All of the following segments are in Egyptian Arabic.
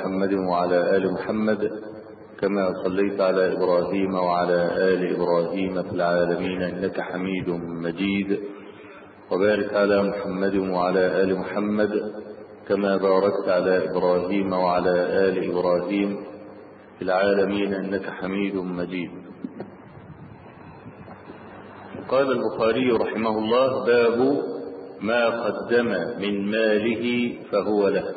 محمد وعلى آل محمد كما صليت على إبراهيم وعلى آل إبراهيم في العالمين إنك حميد مجيد وبارك على محمد وعلى آل محمد كما باركت على إبراهيم وعلى آل إبراهيم في العالمين إنك حميد مجيد قال البخاري رحمه الله باب ما قدم من ماله فهو له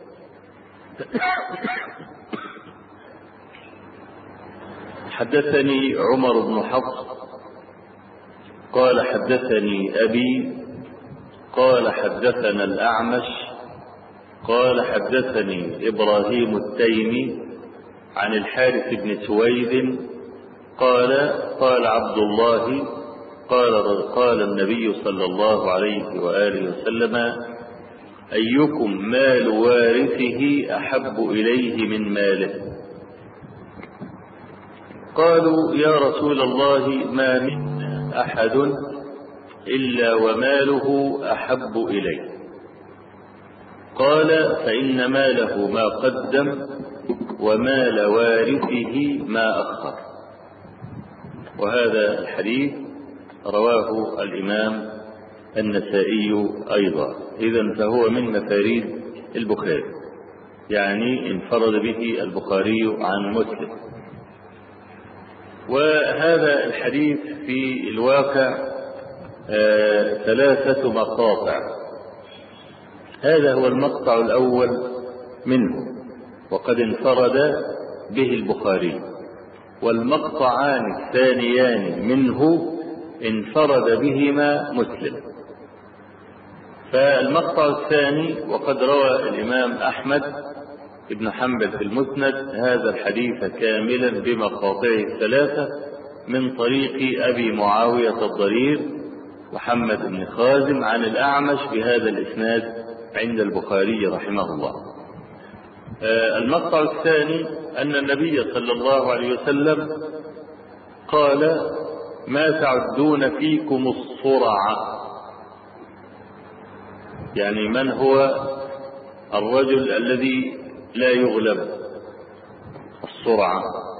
حدثني عمر بن حفص قال حدثني أبي قال حدثنا الأعمش قال حدثني إبراهيم التيمي عن الحارث بن سويد قال قال عبد الله قال قال النبي صلى الله عليه وآله وسلم أيكم مال وارثه أحب إليه من ماله قالوا يا رسول الله ما منا أحد إلا وماله أحب إليه قال فإن ماله ما قدم ومال وارثه ما أخر وهذا الحديث رواه الإمام النسائي أيضا إذا فهو من مفاريد البخاري يعني انفرد به البخاري عن مسلم وهذا الحديث في الواقع آه ثلاثة مقاطع هذا هو المقطع الأول منه وقد انفرد به البخاري والمقطعان الثانيان منه انفرد بهما مسلم فالمقطع الثاني وقد روى الإمام أحمد ابن حنبل في المسند هذا الحديث كاملا بمقاطعه الثلاثة من طريق أبي معاوية الضرير محمد بن خازم عن الأعمش بهذا الإسناد عند البخاري رحمه الله المقطع الثاني أن النبي صلى الله عليه وسلم قال ما تعدون فيكم الصرع يعني من هو الرجل الذي لا يغلب الصرع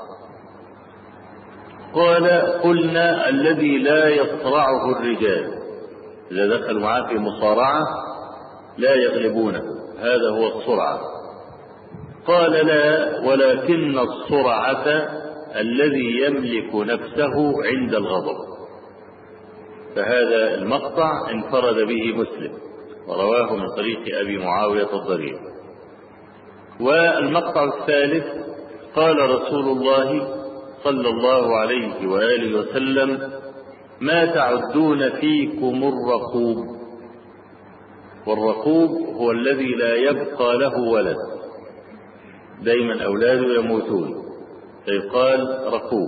قال قلنا الذي لا يصرعه الرجال إذا دخلوا معاه في مصارعة لا يغلبونه هذا هو الصرعة قال لا ولكن الصرعة الذي يملك نفسه عند الغضب فهذا المقطع انفرد به مسلم ورواه من طريق أبي معاوية الضرير والمقطع الثالث قال رسول الله صلى الله عليه وآله وسلم ما تعدون فيكم الرقوب والرقوب هو الذي لا يبقى له ولد دايما أولاده يموتون فيقال رقوب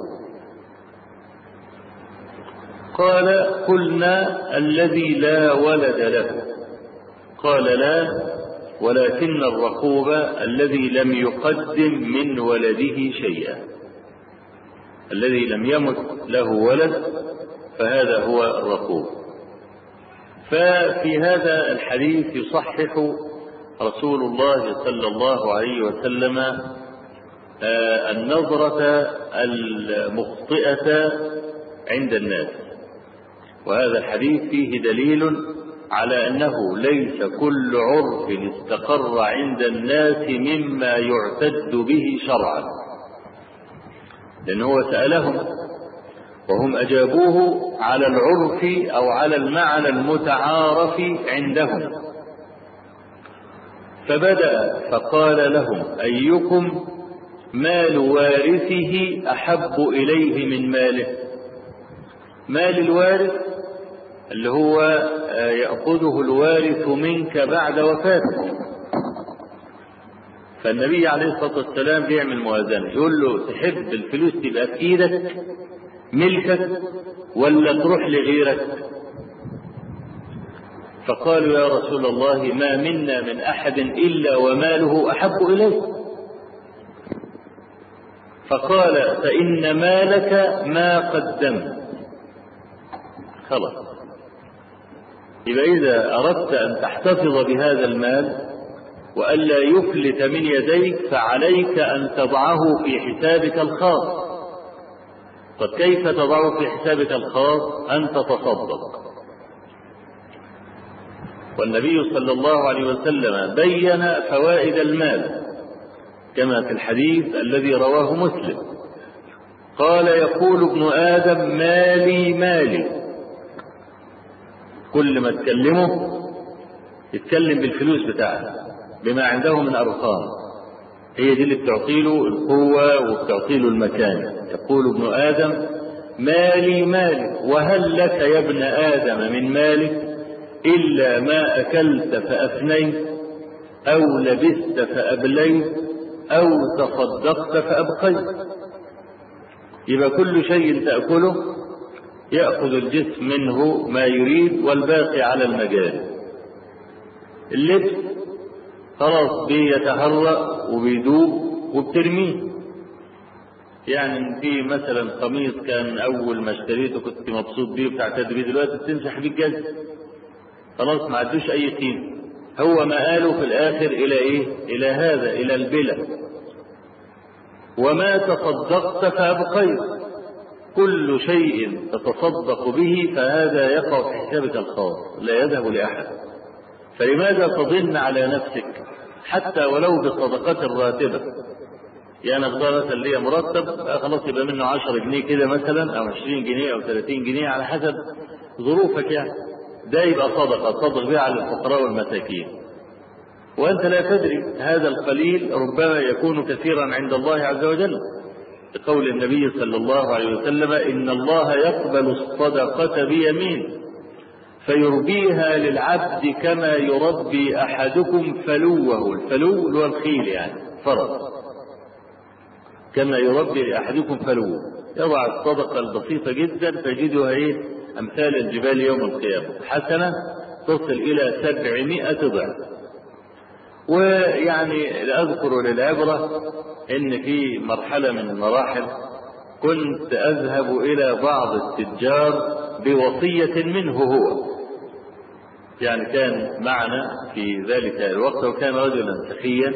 قال قلنا الذي لا ولد له قال لا ولكن الرقوب الذي لم يقدم من ولده شيئا الذي لم يمت له ولد فهذا هو الرقوب ففي هذا الحديث يصحح رسول الله صلى الله عليه وسلم النظرة المخطئة عند الناس وهذا الحديث فيه دليل على أنه ليس كل عرف استقر عند الناس مما يعتد به شرعا لأنه هو سألهم وهم أجابوه على العرف أو على المعنى المتعارف عندهم فبدأ فقال لهم أيكم مال وارثه أحب إليه من ماله مال الوارث اللي هو يأخذه الوارث منك بعد وفاتك فالنبي عليه الصلاة والسلام بيعمل موازنة يقول له تحب الفلوس تبقى في إيدك ملكك ولا تروح لغيرك فقالوا يا رسول الله ما منا من أحد إلا وماله أحب إليه فقال فإن مالك ما قدمت خلاص يبقى إذا أردت أن تحتفظ بهذا المال وألا يفلت من يديك فعليك أن تضعه في حسابك الخاص طب كيف تضعه في حسابك الخاص أن تتصدق والنبي صلى الله عليه وسلم بين فوائد المال كما في الحديث الذي رواه مسلم قال يقول ابن آدم مالي مالي كل ما تكلمه يتكلم بالفلوس بتاعته بما عنده من أرقام هي دي اللي بتعطي له القوة وبتعطي له المكان يقول ابن آدم مالي مالي وهل لك يا ابن آدم من مالك إلا ما أكلت فأفنيت أو لبست فأبليت أو تصدقت فأبقيت يبقى كل شيء تأكله يأخذ الجسم منه ما يريد والباقي على المجال اللبس خلاص بيتهرأ وبيدوب وبترميه يعني في مثلا قميص كان اول ما اشتريته كنت مبسوط بيه بتعتد بيه دلوقتي بتمسح بيه الجلد خلاص ما عندوش اي قيمه هو مآله في الاخر الى ايه الى هذا الى البلا وما تصدقت فابقيت كل شيء تتصدق به فهذا يقع في حسابك الخاص لا يذهب لاحد فلماذا تضن على نفسك حتى ولو بالصدقات الراتبة يعني أخبار اللي هي مرتب خلاص يبقى منه 10 جنيه كده مثلا أو 20 جنيه أو 30 جنيه على حسب ظروفك يعني ده يبقى صدقة تصدق بها على الفقراء والمساكين وأنت لا تدري هذا القليل ربما يكون كثيرا عند الله عز وجل لقول النبي صلى الله عليه وسلم إن الله يقبل الصدقة بيمين فيربيها للعبد كما يربي احدكم فلوه الفلو اللي هو الخيل يعني فرس كما يربي احدكم فلوه يضع الصدقه البسيطه جدا تجدها ايه امثال الجبال يوم القيامه حسنه تصل الى سبعمائة ضعف ويعني اذكر للعبره ان في مرحله من المراحل كنت اذهب الى بعض التجار بوصيه منه هو يعني كان معنا في ذلك الوقت وكان رجلا سخيا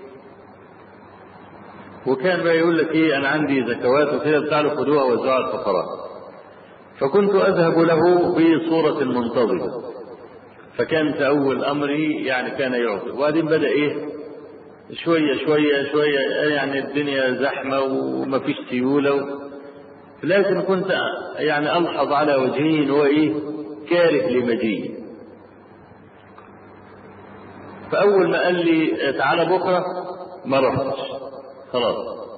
وكان بقى يقول لك ايه انا عندي زكوات وكده بتاع له خدوها وزعها الفقراء فكنت اذهب له بصورة منتظمة فكان في اول امري يعني كان يعطي وبعدين بدا ايه شوية شوية شوية يعني الدنيا زحمة ومفيش سيولة و... لكن كنت يعني ألحظ على وجهه إن هو إيه كاره لمجيء فأول ما قال لي تعالى بكرة ما رحتش خلاص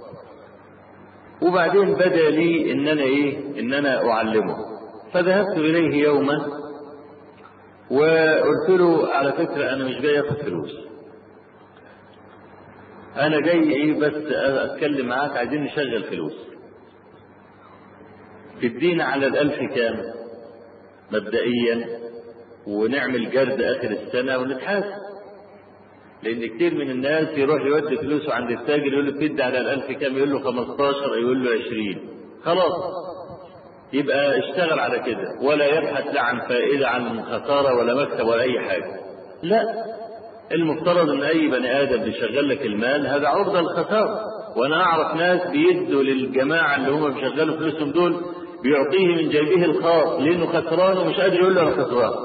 وبعدين بدا لي ان انا ايه ان انا اعلمه فذهبت اليه يوما وقلت له على فكرة انا مش جاي اخد فلوس انا جاي ايه بس اتكلم معاك عايزين نشغل فلوس تدينا على الالف كام مبدئيا ونعمل جرد اخر السنة ونتحاسب لان كتير من الناس يروح يودي فلوسه عند التاجر يقول له بتدي على الالف كام يقول له 15 يقول له 20 خلاص يبقى اشتغل على كده ولا يبحث لا عن فائدة عن خسارة ولا مكسب ولا أي حاجة لا المفترض ان اي بني ادم بيشغل لك المال هذا عرضة للخسارة وانا اعرف ناس بيدوا للجماعة اللي هم بيشغلوا فلوسهم دول بيعطيه من جيبه الخاص لانه خسران ومش قادر يقول له انا خسران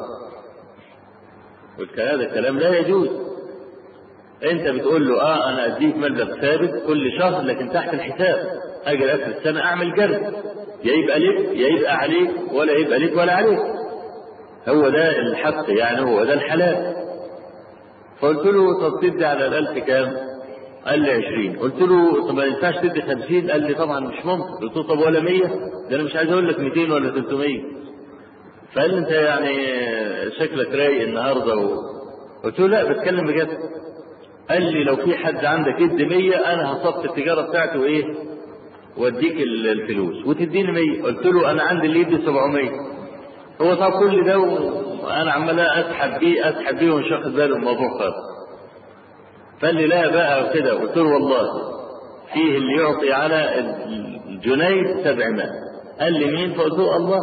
قلت هذا الكلام لا يجوز انت بتقول له اه انا اديك مبلغ ثابت كل شهر لكن تحت الحساب اجي اخر السنه اعمل جرد يا يبقى لك يا يبقى عليك ولا يبقى لك ولا عليك هو ده الحق يعني هو ده الحلال فقلت له طب تدي على الالف كام قال لي 20 قلت له طب ما ينفعش تدي 50 قال لي طبعا مش ممكن قلت له طب ولا 100 ده انا مش عايز اقول لك 200 ولا 300 فقال لي انت يعني شكلك رايق النهارده و... قلت له لا بتكلم بجد قال لي لو في حد عندك ادي 100 انا هصفي التجاره بتاعته وايه واديك الفلوس وتديني 100 قلت له انا عندي اللي يدي 700 هو طب كل ده وانا عمال اسحب بيه اسحب بيه ومش واخد باله من الموضوع خالص فقال لي لا بقى وكده قلت له والله فيه اللي يعطي على الجنيه 700 قال لي مين فقلت له الله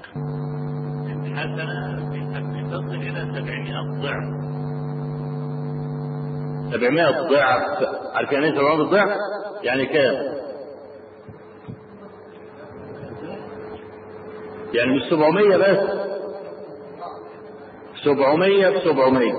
حسنه تصل الى 700 ضعف 700 ضعف عارف يعني ايه 700 ضعف؟ يعني كام؟ يعني مش 700 بس 700 ب 700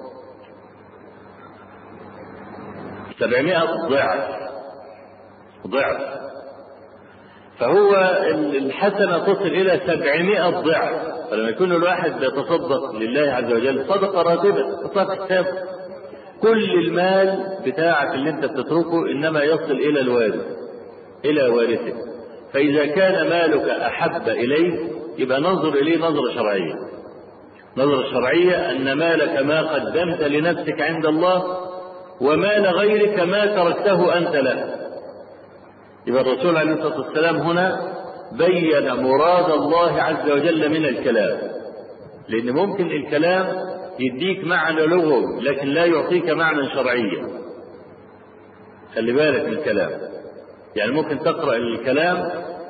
700 ضعف ضعف فهو الحسنة تصل إلى 700 ضعف فلما يكون الواحد بيتصدق لله عز وجل صدقة راتبة حطها حساب كل المال بتاعك اللي انت بتتركه انما يصل الى الوارث الى وارثه فاذا كان مالك احب اليه يبقى ننظر اليه نظرة شرعية نظرة شرعية ان مالك ما قدمت لنفسك عند الله ومال غيرك ما تركته انت له يبقى الرسول عليه الصلاة والسلام هنا بين مراد الله عز وجل من الكلام لأن ممكن الكلام يديك معنى لغوي لكن لا يعطيك معنى شرعيا خلي بالك من الكلام يعني ممكن تقرأ الكلام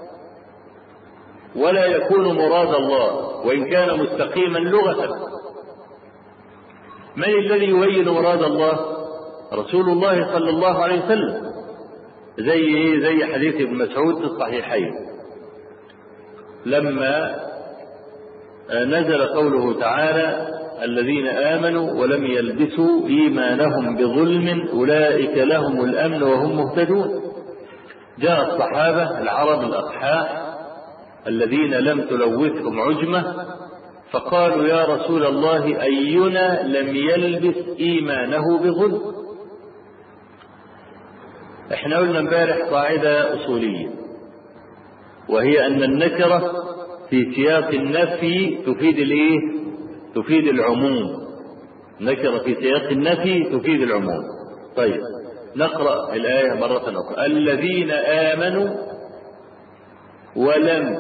ولا يكون مراد الله وإن كان مستقيما لغة من الذي يبين مراد الله رسول الله صلى الله عليه وسلم زي ايه زي حديث ابن مسعود في الصحيحين لما نزل قوله تعالى الذين امنوا ولم يلبسوا ايمانهم بظلم اولئك لهم الامن وهم مهتدون جاء الصحابه العرب الاقحاء الذين لم تلوثهم عجمه فقالوا يا رسول الله اينا لم يلبس ايمانه بظلم احنا قلنا امبارح قاعدة أصولية وهي أن النكرة في سياق النفي تفيد الإيه؟ تفيد العموم. نكرة في سياق النفي تفيد العموم. طيب نقرأ الآية مرة أخرى الذين آمنوا ولم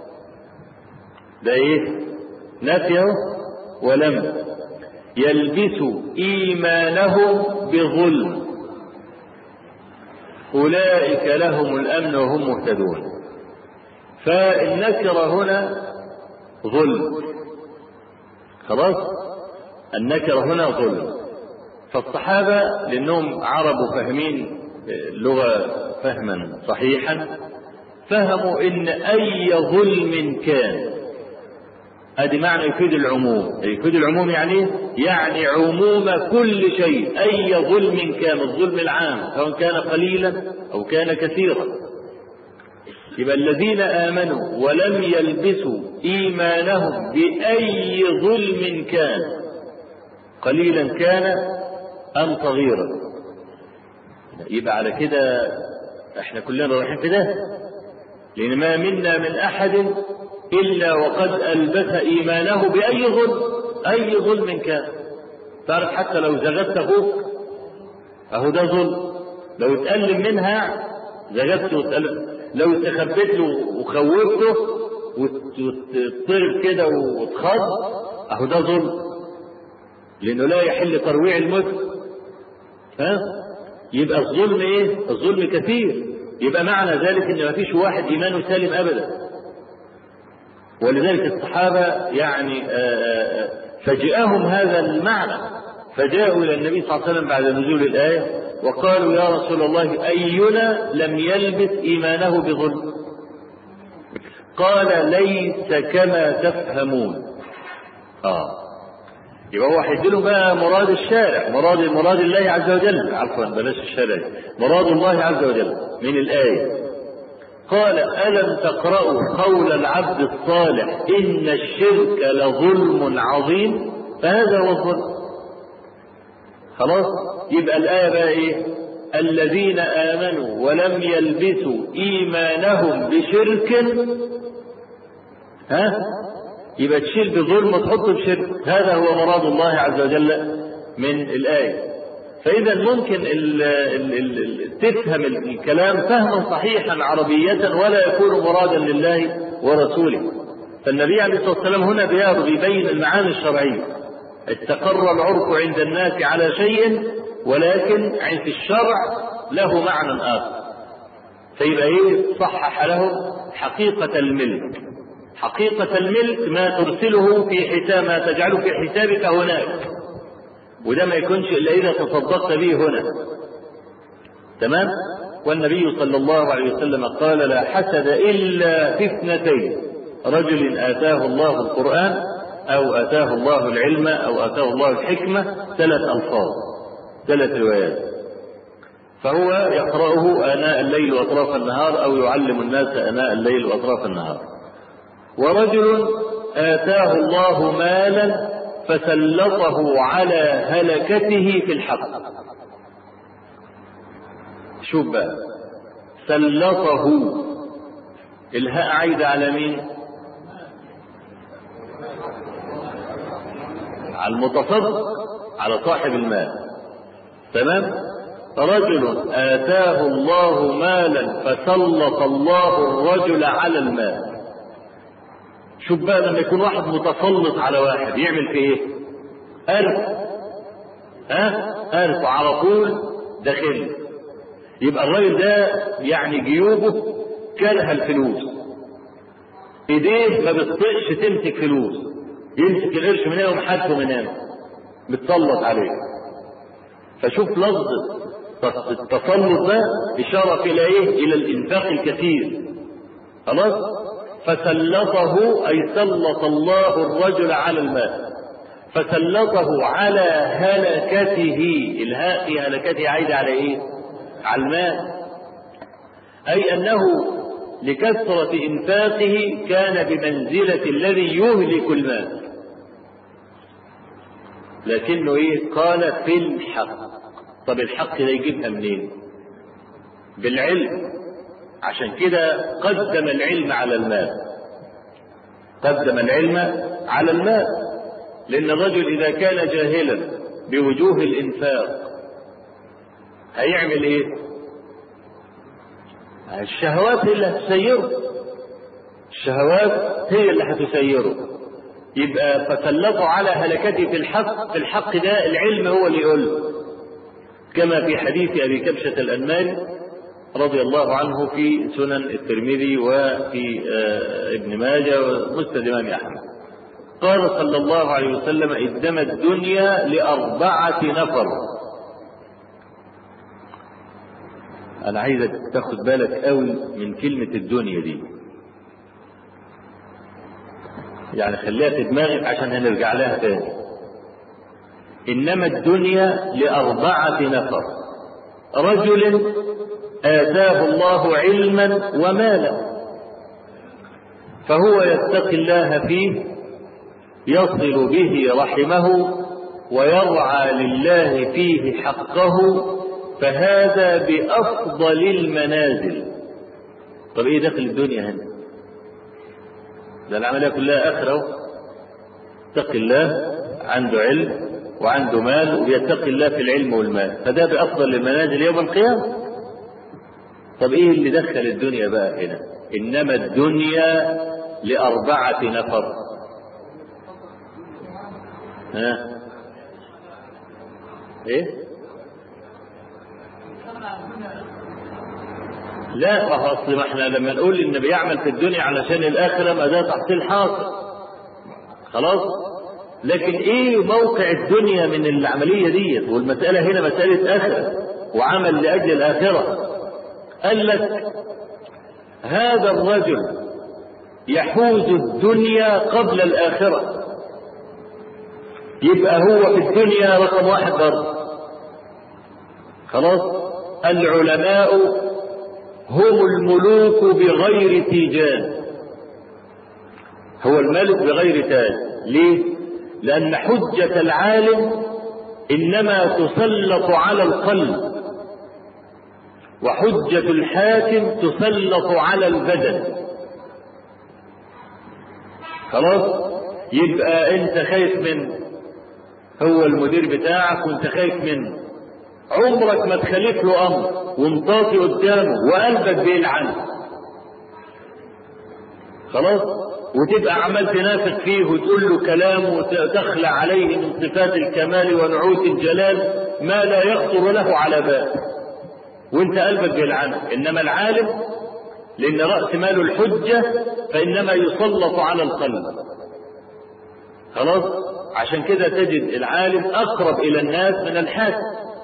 ده إيه؟ نفيه ولم يلبسوا إيمانهم بظلم أولئك لهم الأمن وهم مهتدون فالنكرة هنا ظلم خلاص النكرة هنا ظلم فالصحابة لأنهم عرب فاهمين اللغة فهما صحيحا فهموا ان اي ظلم كان ادي معنى يفيد العموم يفيد العموم يعني يعني عموم كل شيء اي ظلم كان الظلم العام سواء كان قليلا او كان كثيرا يبقى الذين امنوا ولم يلبسوا ايمانهم باي ظلم كان قليلا كان ام صغيرا يبقى على كده احنا كلنا رايحين في ده لان ما منا من احد الا وقد البس ايمانه باي ظلم اي ظلم كان تعرف حتى لو زغدت اخوك اهو ده ظلم لو اتألم منها زغدت واتألم لو استخبيت له وخوفته وتضطرب كده وتخض اهو ده ظلم لانه لا يحل ترويع المسلم ها يبقى الظلم ايه الظلم كثير يبقى معنى ذلك ان ما فيش واحد ايمانه سالم ابدا ولذلك الصحابه يعني فجاءهم هذا المعنى فجاءوا الى النبي صلى الله عليه وسلم بعد نزول الايه وقالوا يا رسول الله اينا لم يلبس ايمانه بظلم قال ليس كما تفهمون اه يبقى هو هيديله بقى مراد الشارع مراد مراد الله عز وجل عفوا بلاش الشارع مراد الله عز وجل من الآية قال ألم تقرأوا قول العبد الصالح إن الشرك لظلم عظيم فهذا هو الظلم خلاص يبقى الآية بقى إيه الذين آمنوا ولم يلبسوا إيمانهم بشرك ها يبقى تشيل بظلم وتحط بشرك هذا هو مراد الله عز وجل من الآية فإذا ممكن ال ال ال تفهم الكلام فهما صحيحا عربية ولا يكون مرادا لله ورسوله فالنبي عليه الصلاة والسلام هنا بيبين المعاني الشرعية استقر العرف عند الناس على شيء ولكن عند الشرع له معنى آخر فيبقى ايه صحح له حقيقة الملك حقيقة الملك ما ترسله في حساب ما تجعله في حسابك هناك وده ما يكونش إلا إذا تصدقت به هنا تمام والنبي صلى الله عليه وسلم قال لا حسد إلا في اثنتين رجل آتاه الله القرآن أو آتاه الله العلم أو آتاه الله الحكمة ثلاث ألفاظ ثلاث روايات فهو يقرأه آناء الليل وأطراف النهار أو يعلم الناس آناء الليل وأطراف النهار ورجل آتاه الله مالا فسلطه على هلكته في الحق شوف بقى سلطه الهاء عايدة على مين على المتصدق على صاحب المال تمام رجل آتاه الله مالا فسلط الله الرجل على المال شوف بقى لما يكون واحد متسلط على واحد يعمل في ايه ألف ها ألف على طول داخل يبقى الراجل ده يعني جيوبه كره الفلوس ايديه ما بتطقش تمسك فلوس يمسك القرش من هنا ومحدته من هنا متسلط عليه فشوف لفظ التسلط ده إشارة إلى إيه؟ إلى الإنفاق الكثير خلاص؟ فسلطه أي سلط الله الرجل على المال فسلطه على هلكته الهاء في هلكته عايدة على إيه؟ على المال أي أنه لكثرة إنفاقه كان بمنزلة الذي يهلك المال لكنه إيه؟ قال في الحق طب الحق ده يجيبها منين؟ بالعلم عشان كده قدم العلم على المال قدم العلم على المال لأن الرجل إذا كان جاهلا بوجوه الإنفاق هيعمل إيه؟ الشهوات هي اللي هتسيره الشهوات هي اللي هتسيره يبقى فسلطوا على هلكته في الحق في الحق ده العلم هو اللي يقول كما في حديث ابي كبشه الانماري رضي الله عنه في سنن الترمذي وفي ابن ماجه ومسند الامام احمد قال صلى الله عليه وسلم انما الدنيا لاربعه نفر انا عايزك تاخد بالك قوي من كلمه الدنيا دي يعني خليها في دماغك عشان هنرجع لها تاني انما الدنيا لاربعه نفر رجل اتاه الله علما ومالا فهو يتقي الله فيه يصل به رحمه ويرعى لله فيه حقه فهذا بافضل المنازل طب ايه دخل الدنيا هنا ده العمليه كلها اخره اتقي الله عنده علم وعنده مال ويتقي الله في العلم والمال فده بافضل المنازل يوم القيامه طب ايه اللي دخل الدنيا بقى هنا انما الدنيا لاربعه نفر ها ايه لا ما هو اصل ما احنا لما نقول ان بيعمل في الدنيا علشان الاخره ما ده تحصيل حاصل خلاص لكن ايه موقع الدنيا من العمليه ديت والمساله هنا مساله اخره وعمل لاجل الاخره قال لك هذا الرجل يحوز الدنيا قبل الاخره يبقى هو في الدنيا رقم واحد برضه خلاص العلماء هم الملوك بغير تيجان هو الملك بغير تاج ليه لان حجه العالم انما تسلط على القلب وحجه الحاكم تسلط على البدن خلاص يبقى انت خايف من هو المدير بتاعك وانت خايف منه عمرك ما تخليك له امر ومطاطي قدامه وقلبك بيلعن خلاص وتبقى عمال تنافق فيه وتقول له كلام وتخلع عليه من صفات الكمال ونعوت الجلال ما لا يخطر له على بال وانت قلبك بيلعنه انما العالم لان راس مال الحجه فانما يسلط على القلب خلاص عشان كده تجد العالم أقرب إلى الناس من الحاكم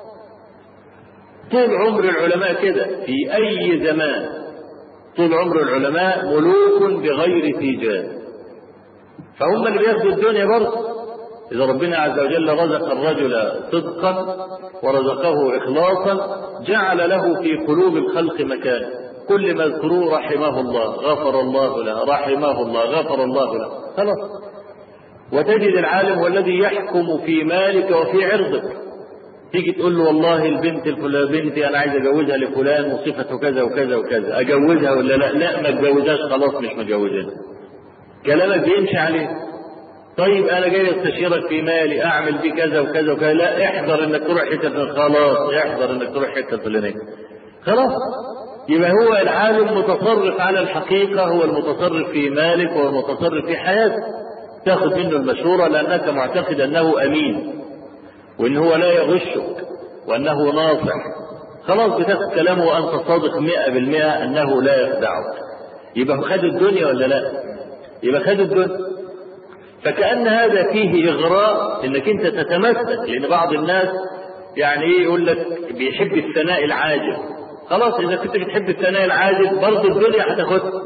طول عمر العلماء كده في أي زمان طول عمر العلماء ملوك بغير تيجان فهم اللي بياخدوا الدنيا برضه إذا ربنا عز وجل رزق الرجل صدقا ورزقه إخلاصا جعل له في قلوب الخلق مكان كل ما يذكروه رحمه الله غفر الله له رحمه الله غفر الله له خلاص وتجد العالم هو الذي يحكم في مالك وفي عرضك تيجي تقول له والله البنت الفلانية بنتي انا عايز اجوزها لفلان وصفته كذا وكذا وكذا اجوزها ولا لا لا ما تجوزهاش خلاص مش مجوزها كلامك بيمشي عليه طيب انا جاي استشيرك في مالي اعمل بيه كذا وكذا وكذا لا احذر انك تروح حته خلاص احذر انك تروح حته فلانيه خلاص يبقى هو العالم متصرف على الحقيقه هو المتصرف في مالك هو المتصرف في حياتك تاخذ منه المشوره لانك معتقد انه امين وان هو لا يغشك وانه ناصح خلاص بتاخد كلامه وانت صادق مئة بالمئة انه لا يخدعك يبقى خد الدنيا ولا لا يبقى خد الدنيا فكأن هذا فيه إغراء إنك أنت تتمسك لأن بعض الناس يعني إيه يقول لك بيحب الثناء العاجل خلاص إذا كنت بتحب الثناء العاجل برضه الدنيا هتاخدها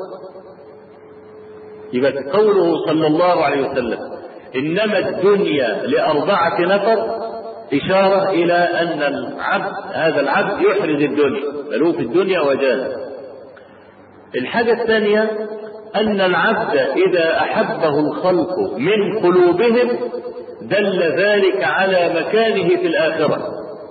يبقى قوله صلى الله عليه وسلم إنما الدنيا لأربعة نفر إشارة إلى أن العبد هذا العبد يحرز الدنيا بل في الدنيا وجاز الحاجة الثانية أن العبد إذا أحبه الخلق من قلوبهم دل ذلك على مكانه في الآخرة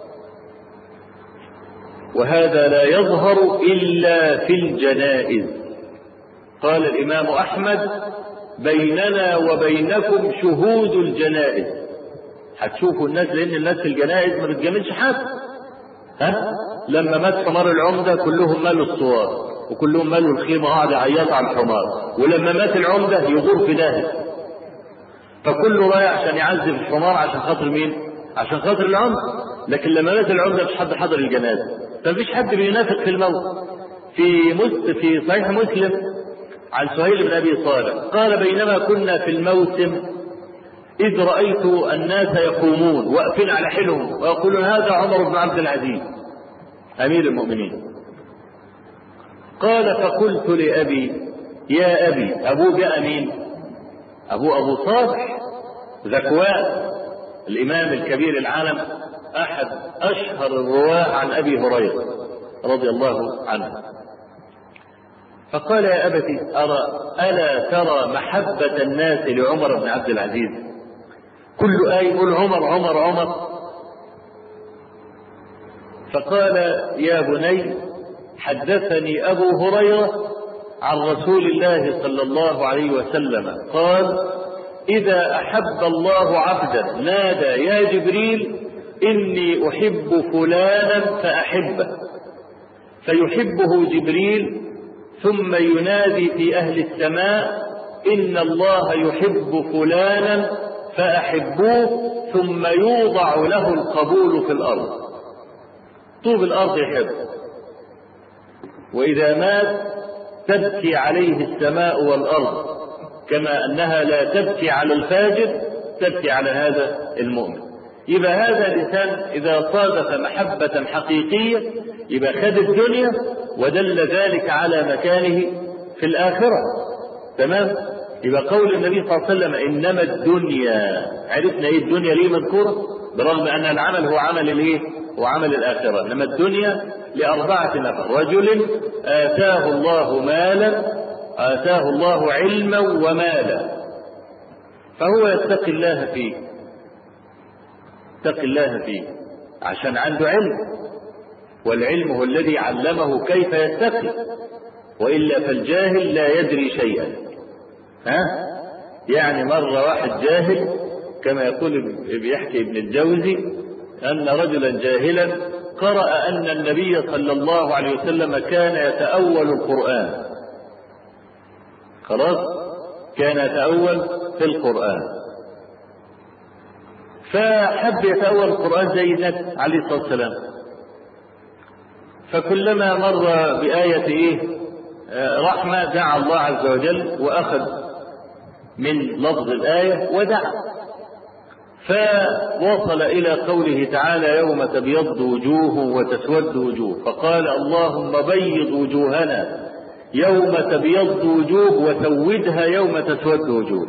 وهذا لا يظهر إلا في الجنائز قال الإمام أحمد بيننا وبينكم شهود الجنائز هتشوفوا الناس لأن الناس في الجنائز ما بتجاملش حد ها لما مات حمار العمدة كلهم مالوا الصوار وكلهم مالوا الخيمة قاعد يعيط على الحمار ولما مات العمدة يغور في داهية فكله رايح عشان يعذب الحمار عشان خاطر مين؟ عشان خاطر العمدة لكن لما مات العمدة مش حد حضر الجنازة فمفيش حد بينافق في الموت في مس في صحيح مسلم عن سهيل بن ابي صالح قال بينما كنا في الموسم اذ رايت الناس يقومون واقفين على حيلهم ويقولون هذا عمر بن عبد العزيز امير المؤمنين قال فقلت لأبي يا أبي أبوه جاء مين أبو أبو صالح ذكوان الإمام الكبير العالم أحد أشهر الرواة عن أبي هريرة رضي الله عنه فقال يا أبتي أرى ألا ترى محبة الناس لعمر بن عبد العزيز كل آية يقول عمر عمر عمر فقال يا بني حدثني أبو هريرة عن رسول الله صلى الله عليه وسلم قال إذا أحب الله عبدا نادى يا جبريل إني أحب فلانا فأحبه فيحبه جبريل ثم ينادي في أهل السماء إن الله يحب فلانا فأحبوه ثم يوضع له القبول في الأرض طوب الأرض يحبه وإذا مات تبكي عليه السماء والأرض كما أنها لا تبكي على الفاجر تبكي على هذا المؤمن يبقى هذا الإنسان إذا صادف محبة حقيقية يبقى خد الدنيا ودل ذلك على مكانه في الآخرة تمام يبقى قول النبي صلى الله عليه وسلم إنما الدنيا عرفنا إيه الدنيا ليه مذكورة برغم أن العمل هو عمل الإيه هو عمل الآخرة إنما الدنيا لأربعة نفر رجل آتاه الله مالا آتاه الله علما ومالا فهو يتقي الله فيه يتقي الله فيه عشان عنده علم والعلم هو الذي علمه كيف يتقي وإلا فالجاهل لا يدري شيئا ها يعني مرة واحد جاهل كما يقول بيحكي ابن الجوزي أن رجلا جاهلا قرأ أن النبي صلى الله عليه وسلم كان يتأول القرآن خلاص كان يتأول في القرآن فحب يتأول القرآن زي النبي عليه الصلاة والسلام فكلما مر بآية إيه رحمة دعا الله عز وجل وأخذ من لفظ الآية ودعا فوصل إلى قوله تعالى يوم تبيض وجوه وتسود وجوه فقال اللهم بيض وجوهنا يوم تبيض وجوه وسودها يوم تسود وجوه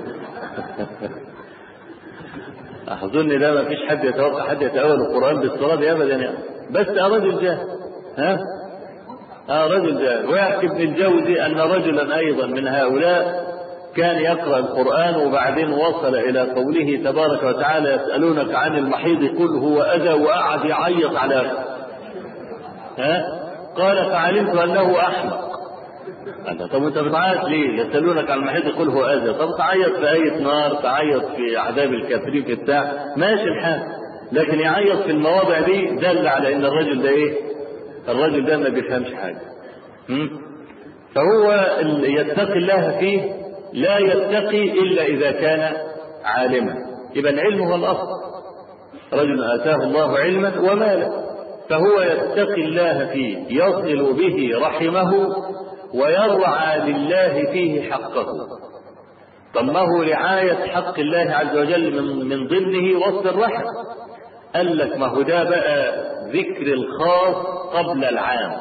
أظن ده ما فيش حد يتوقع حد يتأول القرآن بالصلاة دي أبدا يعني بس رجل جاهل ها آه رجل جاهل ويحكي ابن الجوزي أن رجلا أيضا من هؤلاء كان يقرأ القرآن وبعدين وصل إلى قوله تبارك وتعالى يسألونك عن المحيض قل هو أذى وقعد يعيط على ها قال فعلمت أنه أحمق أنت طب أنت بتعيط ليه؟ يسألونك عن المحيض قل هو أذى طب تعيط في آية نار تعيط في عذاب الكافرين في بتاع ماشي الحال لكن يعيط في المواضع دي دل على ان الرجل ده ايه الرجل ده ما بيفهمش حاجه م? فهو يتقي الله فيه لا يتقي الا اذا كان عالما يبقى العلم هو الاصل رجل اتاه الله علما ومالا فهو يتقي الله فيه يصل به رحمه ويرعى لله فيه حقه طب ما هو رعاية حق الله عز وجل من, من ضمنه وصل الرحم قال لك ما هو ده بقى ذكر الخاص قبل العام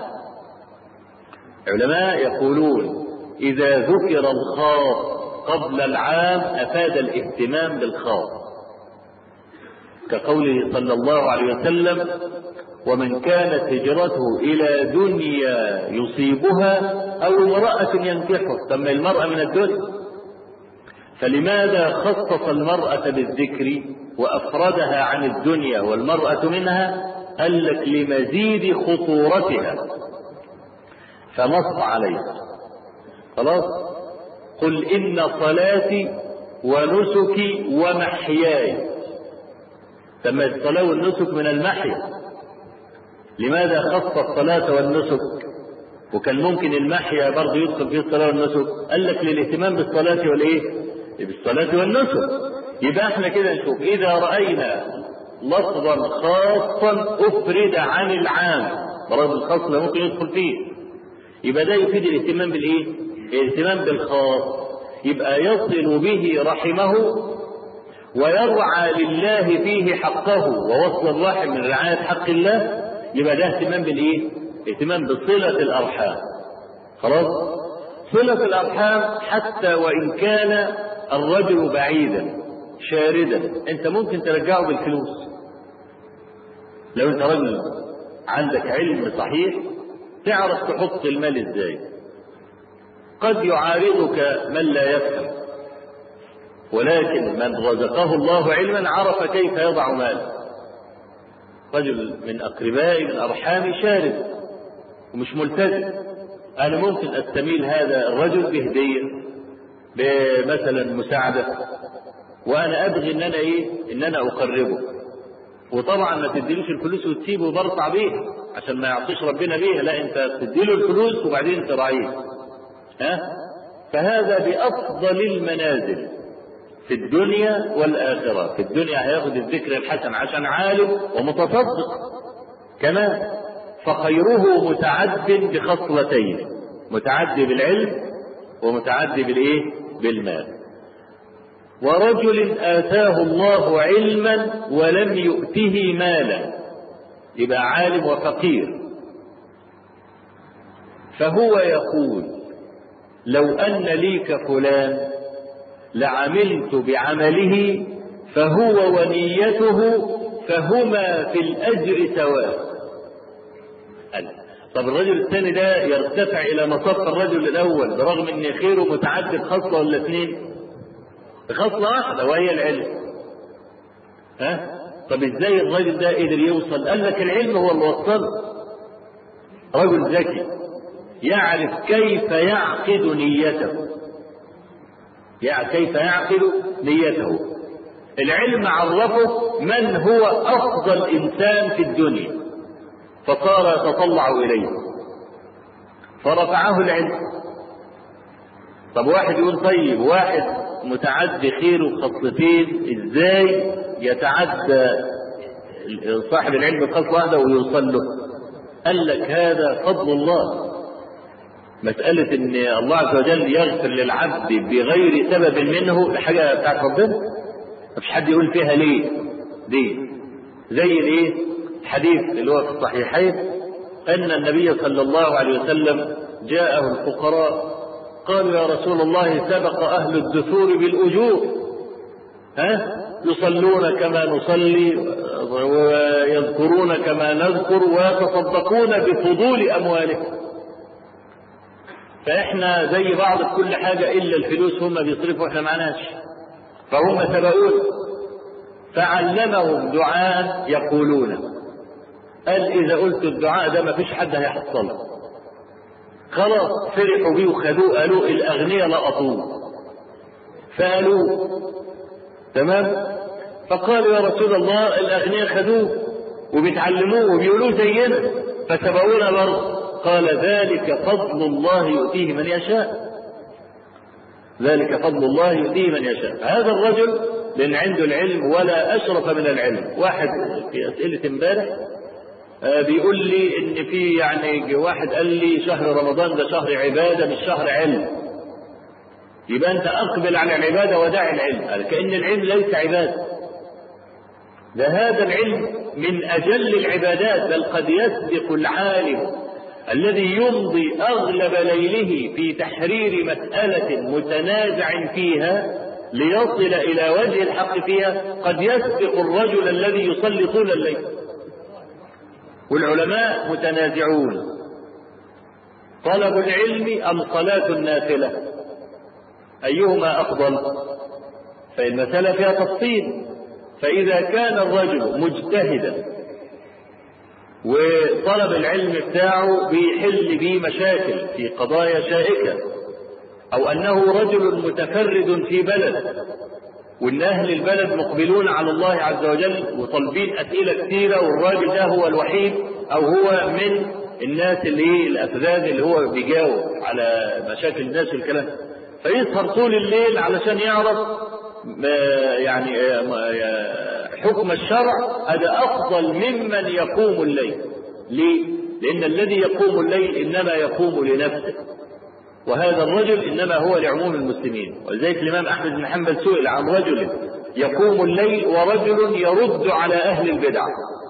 علماء يقولون إذا ذكر الخاص قبل العام أفاد الاهتمام بالخاص كقوله صلى الله عليه وسلم ومن كانت هجرته إلى دنيا يصيبها أو امرأة ينكحها ثم المرأة من الدنيا فلماذا خصص المرأة بالذكر وأفردها عن الدنيا والمرأة منها قال لك لمزيد خطورتها فنص عليها خلاص قل إن صلاتي ونسكي ومحياي ثم الصلاة والنسك من المحيا لماذا خص الصلاة والنسك وكان ممكن المحيا برضه يدخل فيه الصلاة والنسك قال لك للاهتمام بالصلاة والإيه بالصلاة والنسك يبقى احنا كده نشوف إذا رأينا لفظا خاصا أفرد عن العام برغم الخاص لا ممكن يدخل فيه يبقى ده يفيد الاهتمام بالإيه؟ الاهتمام بالخاص يبقى يصل به رحمه ويرعى لله فيه حقه ووصل الرحم من رعاية حق الله يبقى ده اهتمام بالإيه؟ اهتمام بصلة الأرحام خلاص؟ صلة الأرحام حتى وإن كان الرجل بعيدا شاردا انت ممكن ترجعه بالفلوس لو انت رجل عندك علم صحيح تعرف تحط المال ازاي قد يعارضك من لا يفهم ولكن من رزقه الله علما عرف كيف يضع ماله رجل من اقربائي من ارحامي شارد ومش ملتزم انا ممكن استميل هذا الرجل بهديه بمثلا مساعده وانا ابغي ان انا ايه ان انا اقربه وطبعا ما تديلوش الفلوس وتسيبه برطع بيها عشان ما يعطيش ربنا بيها لا انت تديله الفلوس وبعدين تراعيه ها فهذا بافضل المنازل في الدنيا والاخره في الدنيا هياخد الذكر الحسن عشان عالم ومتصدق كمان فخيره متعد بخصلتين متعدي بالعلم ومتعدي بالايه بالمال ورجل آتاه الله علما ولم يؤته مالا يبقى عالم وفقير فهو يقول لو أن لي كفلان لعملت بعمله فهو ونيته فهما في الأجر سواء طب الرجل الثاني ده يرتفع إلى مصف الرجل الأول برغم أن خيره متعدد خصلة ولا اثنين بخصلة واحدة وهي العلم ها طب ازاي الراجل ده قدر يوصل قال لك العلم هو اللي وصله رجل ذكي يعرف كيف يعقد نيته يعني كيف يعقد نيته العلم عرفه من هو افضل انسان في الدنيا فصار يتطلع اليه فرفعه العلم طب واحد يقول طيب واحد متعدي خيره بخصلتين ازاي يتعدى صاحب العلم بخصلة واحدة ويوصل له قال لك هذا فضل الله مسألة ان الله عز وجل يغفر للعبد بغير سبب منه حاجة بتاعت ربنا مفيش حد يقول فيها ليه دي زي الايه الحديث اللي هو في الصحيحين ان النبي صلى الله عليه وسلم جاءه الفقراء قالوا يا رسول الله سبق اهل الدثور بالاجور ها يصلون كما نصلي ويذكرون كما نذكر ويتصدقون بفضول اموالهم فاحنا زي بعض في كل حاجه الا الفلوس هم بيصرفوا احنا معناش فهم سبقون فعلمهم دعاء يقولون قال اذا قلت الدعاء ده ما فيش حد هيحصله خلاص فرحوا بيه وخدوه قالوا الاغنياء لقطوه فقالوه تمام فقالوا يا رسول الله الاغنياء خدوه وبيتعلموه وبيقولوه زينا فسبقونا برضه قال ذلك فضل الله يؤتيه من يشاء ذلك فضل الله يؤتيه من يشاء هذا الرجل لان عنده العلم ولا اشرف من العلم واحد في اسئله امبارح بيقول لي ان في يعني واحد قال لي شهر رمضان ده شهر عباده مش شهر علم يبقى انت اقبل على العباده ودع العلم قال كان العلم ليس عباده ده هذا العلم من اجل العبادات بل قد يسبق العالم الذي يمضي اغلب ليله في تحرير مساله متنازع فيها ليصل الى وجه الحق فيها قد يسبق الرجل الذي يصلي طول الليل والعلماء متنازعون طلب العلم ام صلاه النافله ايهما افضل فالمساله فيها تفصيل فاذا كان الرجل مجتهدا وطلب العلم بتاعه بيحل بيه مشاكل في قضايا شائكه او انه رجل متفرد في بلد وان اهل البلد مقبلون على الله عز وجل وطالبين اسئله كثيره والراجل ده هو الوحيد او هو من الناس اللي هي الافذاذ اللي هو بيجاوب على مشاكل الناس والكلام فيسهر طول الليل علشان يعرف يعني حكم الشرع هذا افضل ممن يقوم الليل ليه لان الذي يقوم الليل انما يقوم لنفسه وهذا الرجل انما هو لعموم المسلمين ولذلك الامام احمد بن حنبل سئل عن رجل يقوم الليل ورجل يرد على اهل البدع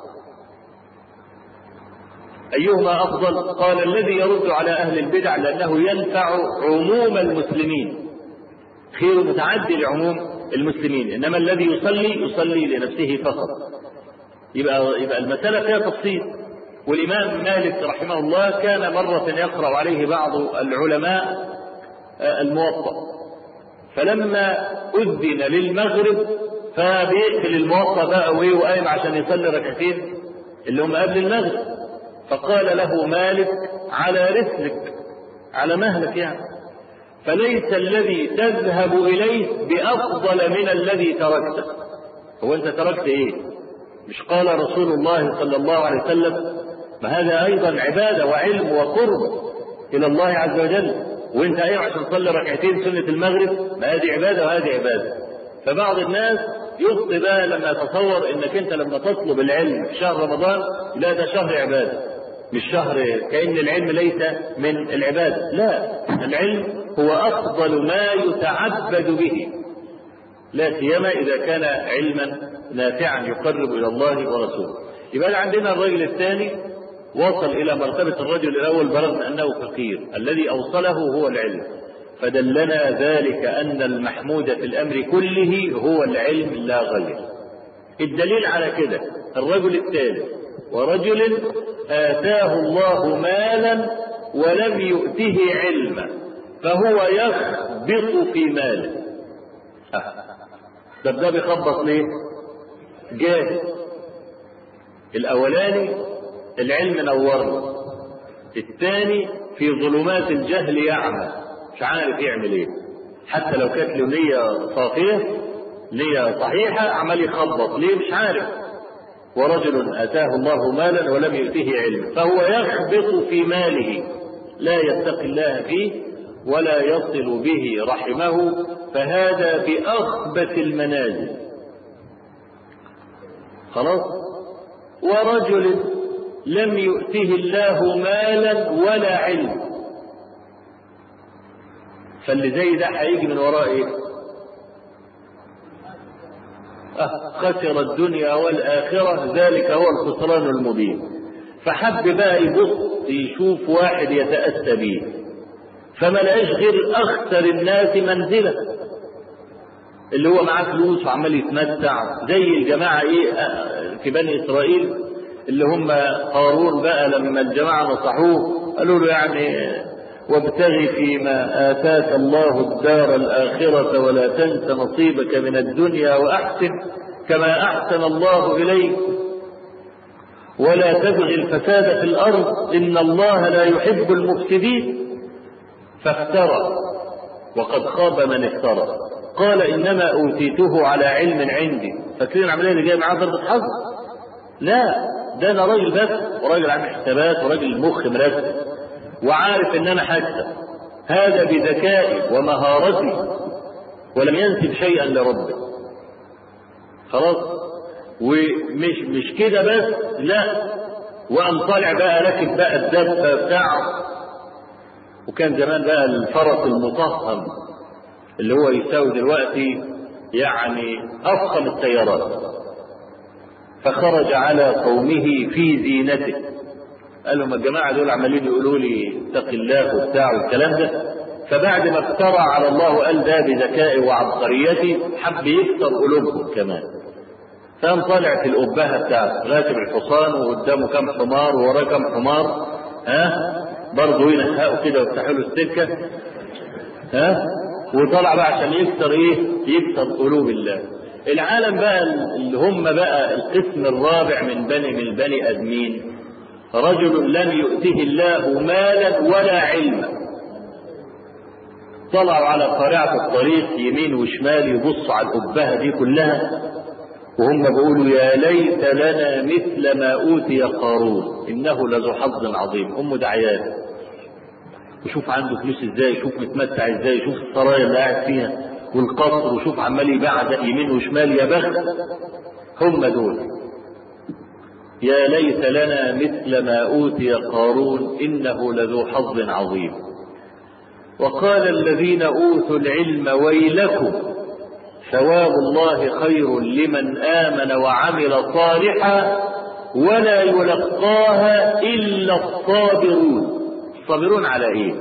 ايهما افضل قال الذي يرد على اهل البدع لانه ينفع عموم المسلمين خير متعدي لعموم المسلمين انما الذي يصلي يصلي لنفسه فقط يبقى يبقى المساله فيها تفصيل والإمام مالك رحمه الله كان مرة يقرأ عليه بعض العلماء الموطأ فلما أذن للمغرب فبيقفل الموطأ بقى وإيه وقايم عشان يصلي ركعتين اللي هم قبل المغرب فقال له مالك على رسلك على مهلك يعني فليس الذي تذهب إليه بأفضل من الذي تركته هو أنت تركت إيه مش قال رسول الله صلى الله عليه وسلم ما هذا ايضا عباده وعلم وقرب الى الله عز وجل وانت ايوه عشان تصلي ركعتين سنه المغرب ما هذه عباده وهذه عباده فبعض الناس يخطئ بقى لما يتصور انك انت لما تطلب العلم في شهر رمضان لا ده شهر عباده مش شهر كان العلم ليس من العباده لا العلم هو افضل ما يتعبد به لا سيما اذا كان علما نافعا يقرب الى الله ورسوله يبقى عندنا الرجل الثاني وصل الى مرتبه الرجل الاول برغم انه فقير الذي اوصله هو العلم فدلنا ذلك ان المحمود في الامر كله هو العلم لا غير الدليل على كده الرجل الثالث ورجل اتاه الله مالا ولم يؤته علما فهو يخبط في ماله ده ده بيخبط ليه جاهل الاولاني العلم نور الثاني في ظلمات الجهل يعمى مش عارف يعمل ايه حتى لو كانت له نية صافية نية صحيحة عمال يخبط ليه مش عارف ورجل اتاه الله مالا ولم يؤته علما فهو يخبط في ماله لا يتقي الله فيه ولا يصل به رحمه فهذا بأخبث المنازل خلاص ورجل لم يؤته الله مالا ولا علم فاللي زي ده هيجي من وراه ايه خسر الدنيا والآخرة ذلك هو الخسران المبين فحب بقى يبص يشوف واحد يتأسى به فما لقاش غير أخسر الناس منزلة اللي هو معاه فلوس وعمال يتمتع زي الجماعة إيه في بني إسرائيل اللي هم قارون بقى لما الجماعة نصحوه قالوا له يعني وابتغ فيما آتاك الله الدار الآخرة ولا تنس نصيبك من الدنيا وأحسن كما أحسن الله إليك ولا تبغ الفساد في الأرض إن الله لا يحب المفسدين فافترى وقد خاب من افترى قال إنما أوتيته على علم عندي فاكرين العملية اللي جاية معاه ضربة حظ لا ده أنا راجل بس وراجل عامل حسابات وراجل مخ مرتب وعارف ان انا هكسب هذا بذكائي ومهارتي ولم ينسب شيئا لربه خلاص ومش مش كده بس لا وقام طالع بقى راكب بقى الدبه بتاعه وكان زمان بقى الفرس المطهم اللي هو يساوي دلوقتي يعني افخم السيارات فخرج على قومه في زينته قال لهم الجماعة دول عمالين يقولوا لي اتق الله وبتاع والكلام ده فبعد ما افترى على الله وقال ده بذكائي وعبقريتي حب يكسر قلوبهم كمان فقام طالع في الأبهة بتاعته راكب الحصان وقدامه كام حمار ووراه كام حمار ها برضه ينهقوا كده ويفتحوا له السكة ها وطلع بقى عشان يكسر ايه؟ يكسر قلوب الله. العالم بقى اللي هم بقى القسم الرابع من بني من بني ادمين رجل لم يؤته الله مالا ولا علما طلعوا على قارعة الطريق يمين وشمال يبصوا على الأبهة دي كلها وهم بيقولوا يا ليت لنا مثل ما أوتي قارون إنه لذو حظ عظيم أم دعيان وشوف عنده فلوس ازاي شوف متمتع ازاي شوف السرايا اللي قاعد فيها والقصر وشوف عمال يبعد يمين وشمال يا بخت هم دول يا ليت لنا مثل ما أوتي قارون إنه لذو حظ عظيم وقال الذين أوتوا العلم ويلكم ثواب الله خير لمن آمن وعمل صالحا ولا يلقاها إلا الصابرون الصابرون على إيه؟